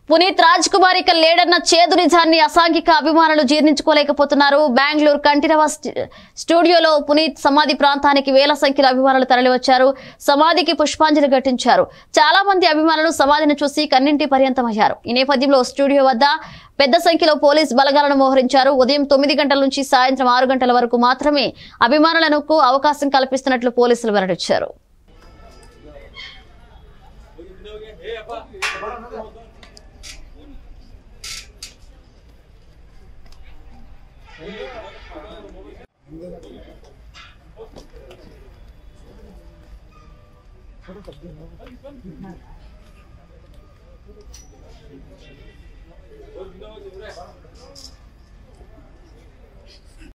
పునీత్ రాజ్ కుమార్ ఇక లేడన్న చేదు నిజాన్ని అసాంఘిక అభిమానులు జీర్ణించుకోలేకపోతున్నారు బెంగళూరు కంఠీరవ స్టు- స్టూడియోలో పునీత్ సమాధి ప్రాంతానికి వేల సంఖ్యలో అభిమానులు తరలివచ్చారు సమాధికి పుష్పాంజలి ఘటించారు చాలా మంది అభిమానులు సమాధిని చూసి కన్నింటి పర్యంతమయ్యారు ఈ నేపథ్యంలో స్టూడియో వద్ద పెద్ద సంఖ్యలో పోలీస్ బలగాలను మోహరించారు ఉదయం తొమ్మిది గంటల నుంచి సాయంత్రం ఆరు గంటల వరకు మాత్రమే అభిమానులకు అవకాశం కల్పిస్తున్నట్లు పోలీసులు వెల్లడించారు